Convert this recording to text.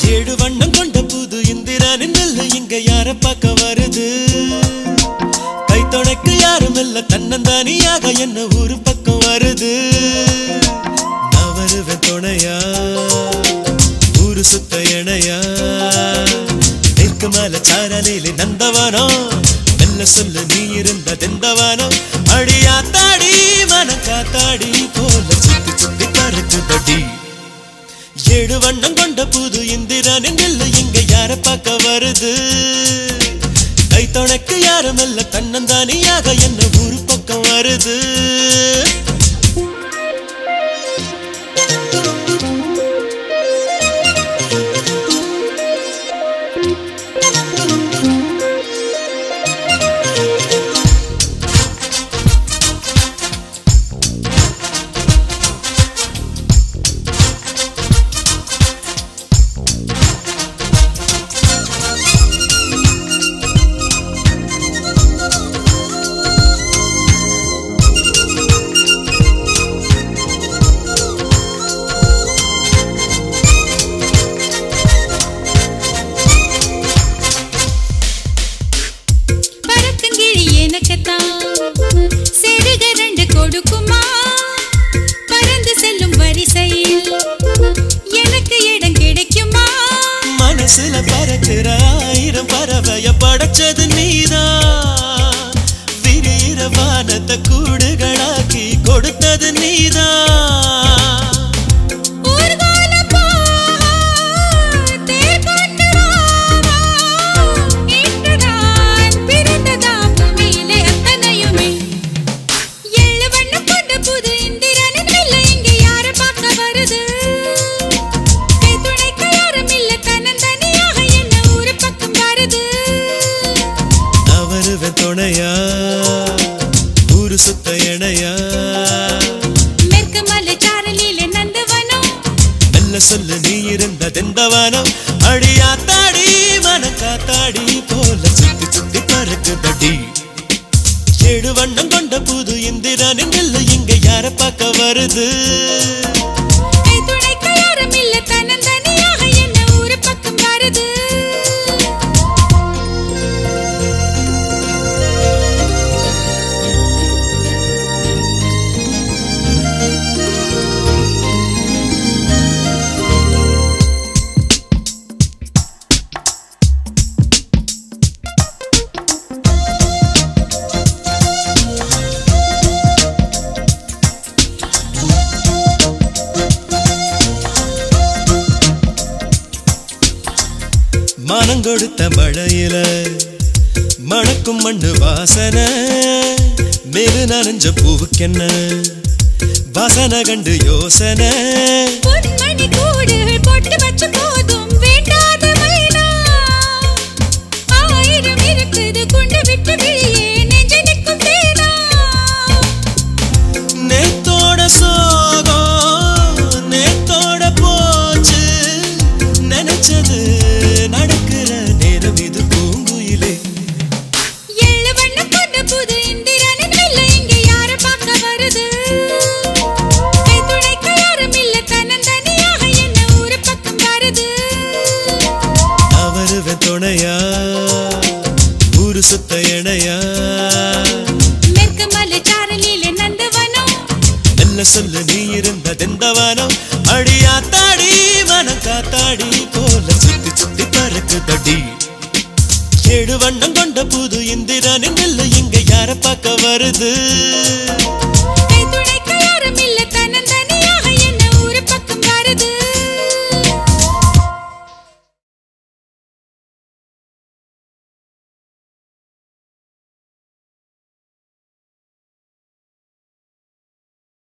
ஏழு வண்ணம் கொண்ட புது இந்திரானின் நெல்லு இங்க யார பார்க்க வருது கை துணைக்கு யாரும் இல்ல தன்னந்தானியாக என்ன ஊரு பக்கம் வருது நான் வருவேன் துணையா ஊரு சுத்த இணையா தெற்கு மேல சாரலிலே நந்தவனம் மெல்ல சொல்ல நீ இருந்த தெந்தவனம் அடியா தாடி மன காத்தாடி போல சுத்தி சுத்தி பறக்குதடி ஏழு வண்ணம் கொண்ட புது இந்திரனின் நெல்லு இங்க யார பார்க்க வருது கை துணைக்கு யாரும் இல்ல தன்னந்தானியாக என்ன ஊரு பக்கம் வருது பறக்குங்கிழி எனக்குத்தான் செடுக ரெண்டு கொடுக்குமா பறந்து செல்லும் வரிசையில் எனக்கு இடம் கிடைக்குமா மனசுல பறக்கிற ஆயிரம் பறவைய படைச்சது நீதான் விரிகிற வானத்தை கூடுகளாக்கி கொடுத்தது நீதான் ஊர்வலம் போ, தேர் கொண்டு வா, இன்று நான் பிறந்ததா பூமியிலே அத்தனையுமே. ஏழு வண்ணம் கொண்ட புது இந்திரனின் வெள்ளை இங்கே யாரை பார்க்க வருது? கை துணைக்க யாரும் இல்ல, தன்னந்தனியாக என்ன ஊரு பக்கம் வருது நான் வருவேன் துணையா ஊரு சுத்த இணையா மேற்கு மலை சாரலிலே நந்தவனம் மெல்ல சொல்லு நீ இருந்த தெந்தவனம் அடியா தாடி மன காத்தாடி போல சுத்தி சுத்தி பறக்குதடி ஏழு வண்ணம் கொண்ட புது இந்திரனின் நெல்லு இங்க யார பார்க்க வருது கை துணைக்க யாரும் இல்ல, தன்னந்தனியாக என்ன ஊரு பக்கம் வருது மனம் கொடுத்த மழையில மணக்கும் மண்ணு வாசனை மேலு நனைஞ்ச பூவுக்கென்ன வாசனை கண்டு யோசனை பொன்மணி கூடுகள் போட்டு வச்ச போதும் வேண்டாத மைனா ஆயிரம் இருக்குது குண்டு விட்டு வெளியே நெஞ்சு நிற்கும் தேனா நேத்தோட சோகம் நேத்தோட போச்சு நினைச்சது நடக்கிற நேரம் இது பூங்குயிலே ஏழு வண்ணம் கொண்ட புது இந்திரனின் வெள்ளை இங்கே யார பார்க்க வருது கை துணைக்க யாரும் இல்ல தன்னந்தனியாக என்ன ஊரு பக்கம் வருது நான் வருவேன் துணையா ஊரு சுத்த இணையா மேற்கு மலை சாரலிலே நந்தவனம் மெல்ல சொல்லு நீ இருந்த தெந்தவனம் அடியா தாடி மனம் காத்தாடி போல சுத்தி சுத்தி பறக்குதடி ஏழு வண்ணம் கொண்ட புது இந்திரனின் நெல்லு இங்க யார பார்க்க வருது